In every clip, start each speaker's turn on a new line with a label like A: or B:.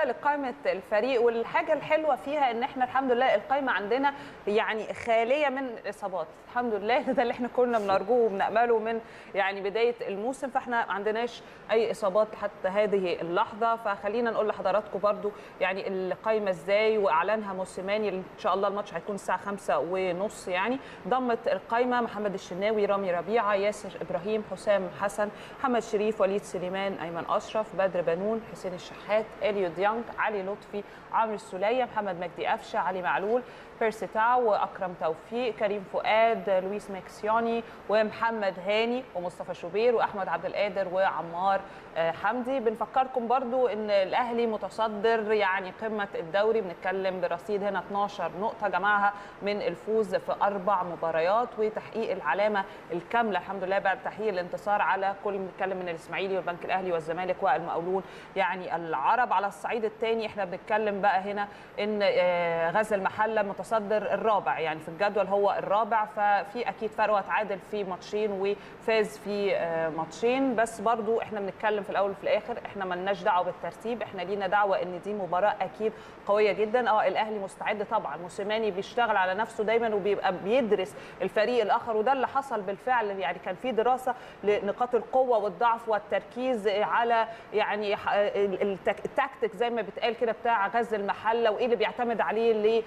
A: لقائمه الفريق والحاجه الحلوه فيها ان احنا الحمد لله القائمه عندنا يعني خاليه من الاصابات الحمد لله ده اللي احنا كنا بنرجوه وبنامله من يعني بدايه الموسم فاحنا ما عندناش اي اصابات حتى هذه اللحظه فخلينا نقول لحضراتكم برضو يعني القائمه ازاي واعلانها موسيماني ان شاء الله الماتش هيكون الساعه 5 ونص يعني ضمت القائمه محمد الشناوي رامي ربيعه ياسر ابراهيم حسام حسن محمد شريف وليد سليمان ايمن اشرف بدر بنون حسين الشحات اليو ديانج علي لطفي عمرو السوليه محمد مجدي قفشه علي معلول بيرسي تاو واكرم توفيق كريم فؤاد لويس ماكسيوني ومحمد هاني ومصطفى شوبير واحمد عبد القادر وعمار حمدي بنفكركم برضو ان الاهلي متصدر يعني قمه الدوري بنتكلم برصيد هنا 12 نقطه جمعها من الفوز في اربع مباريات وتحقيق العلامه الكامله الحمد لله بعد تحقيق الانتصار على كل بنتكلم من الاسماعيلي والبنك الاهلي والزمالك والمقاولون يعني العرب على الصعيد الثاني احنا بنتكلم بقى هنا ان غزل المحله متصدر الرابع يعني في الجدول هو الرابع ففي اكيد فرق اتعادل في ماتشين وفاز في ماتشين بس برضو احنا بنتكلم في الاول وفي الاخر احنا ملناش دعوه بالترتيب احنا لينا دعوه ان دي مباراه اكيد قويه جدا اه الاهلي مستعد طبعا موسيماني بيشتغل على نفسه دايما وبيبقى بيدرس الفريق الاخر وده اللي حصل بالفعل يعني كان في دراسه لنقاط القوه والضعف والتركيز على يعني التكتيك زي ما بيتقال كده بتاع غزل المحله وايه اللي بيعتمد عليه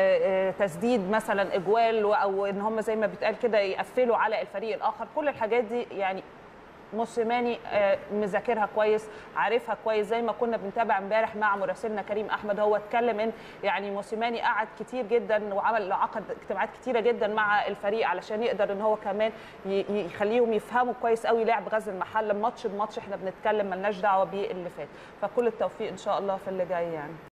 A: لتسديد مثلا اجوال او ان هم زي ما بيتقال كده يقفلوا على الفريق الاخر كل الحاجات دي يعني موسيماني مذاكرها كويس عارفها كويس زي ما كنا بنتابع امبارح مع مراسلنا كريم احمد هو اتكلم ان يعني موسيماني قعد كتير جدا وعمل عقد اجتماعات كتيره جدا مع الفريق علشان يقدر ان هو كمان يخليهم يفهموا كويس قوي لعب غزل المحله ماتش بماتش احنا بنتكلم ملناش دعوه باللي فات فكل التوفيق ان شاء الله في اللي جاي يعني